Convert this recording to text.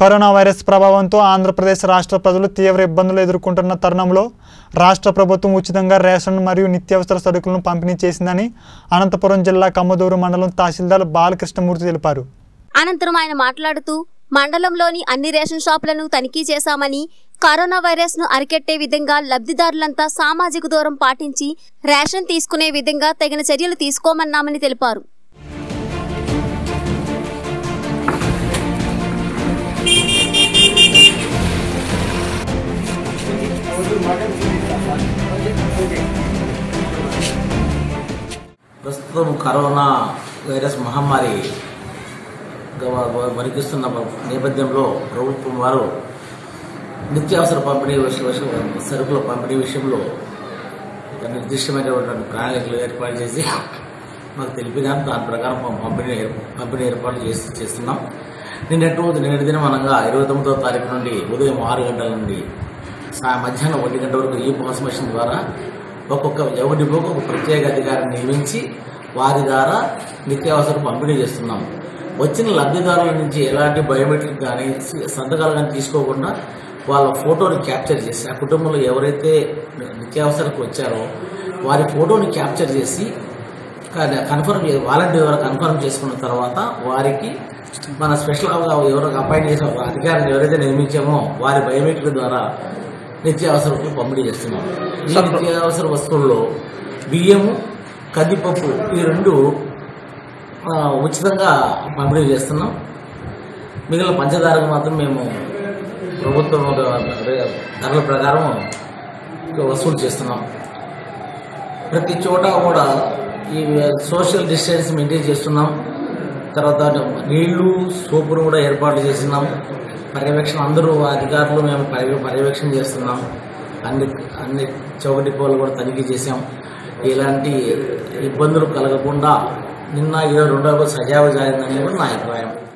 corona virus ప్రభావంతో ఆంధ్రప్రదేశ్ రాష్ట్ర ప్రజలు తీవ్ర ఇబ్బందులు ఎదుర్కొంటున్న తరుణంలో రాష్ట్ర ప్రభుత్వం ఉచితంగా రేషన్ మరియు నిత్యావసర సరుకులను పంపిణీ చేసిందని అనంతపురం జిల్లా కమ్మదూరు మండలం తహసీల్దార్ బాలకృష్ణమూర్తి తెలిపారు అనంతరం ఆయన మాట్లాడుతూ మండలంలోని అన్ని రేషన్ షాపులను తనిఖీ చేశామని కరోనా వైరస్ ను అరికెట్టే విధంగా లబ్ధిదారులంతా సామాజిక దూరం పాటించి రేషన్ తీసుకునే విధంగా తగిన చర్యలు తీసుకోమన్నామని తెలిపారు ప్రస్తుతం కరోనా వైరస్ మహమ్మారి గవ- గవ- వణికిస్తున్న నేపథ్యంలో ప్రభుత్వం వారు నిత్యావసర పంపిణీ విష- విష- సరుకుల పంపిణీ విషయంలో ఒక నిర్దిష్టమైనటువంటి ప్రణాళికలు ఏర్పాటు చేసి మాకు తెలిపినారు దాని ప్రకారం పం- పంపిణీ ఏర్- పంపిణీ ఏర్పాట్లు చేసి చేస్తున్నాం నిన్నటి రోజు నిన్నటి దినం అనగా ఇరవై తొమ్మిదవ తారీఖు నుండి ఉదయం ఆరు గంటల నుండి సా- మధ్యాహ్నం ఒంటి గంట వరకు ఈ పాస్ మెషిన్ ద్వారా ఒక్కొక్క ఎవరి డిపోకు ఒక ప్రత్యేక అధికారిని నియమించి వారి ద్వారా నిత్యావసర పంపిణీ చేస్తున్నాం వచ్చిన లబ్ధిదారుల నుంచి ఎలాంటి బయోమెట్రిక్ కానీ సంతకాలు కానీ తీసుకోకుండా వాళ్ళ ఫోటోని క్యాప్చర్ చేసి ఆ కుటుంబంలో ఎవరైతే నిత్యావసరకు వచ్చారో వారి ఫోటోని క్యాప్చర్ చేసి కన్ఫర్మ్ వాలంటీర్ ద్వారా కన్ఫర్మ్ చేసుకున్న తర్వాత వారికి మన స్పెషల్గా ఎవరు అపాయింట్ చేసిన ఒక అధికారిని ఎవరైతే నిర్మించామో వారి బయోమెట్రిక్ ద్వారా నిత్యావసరాలు పంపిణీ చేస్తున్నాం ఈ నిత్యావసర వస్తువుల్లో బియ్యము కందిపప్పు ఈ రెండు ఆ, ఉచితంగా పంపిణీ చేస్తున్నాం మిగిలిన పంచదారకు మాత్రం మేము ప్రభుత్వం ఒక ధరల ప్రకారం వసూలు చేస్తున్నాం ప్రతి చోట కూడా ఈ సోషల్ డిస్టెన్స్ మెయింటైన్ చేస్తున్నాం తర్వాత నీళ్లు సోపును కూడా ఏర్పాటు చేస్తున్నాం పర్యవేక్షణ అందరూ అధికారులు మేము పర్య పర్యవేక్షణ చేస్తున్నాం అన్ని అన్ని చౌక డిపోలు కూడా తనిఖీ చేశాం ఎలాంటి ఇబ్బందులు కలగకుండా నిన్న ఇరవై రెండవ సజావు జారిందని కూడా నా అభిప్రాయం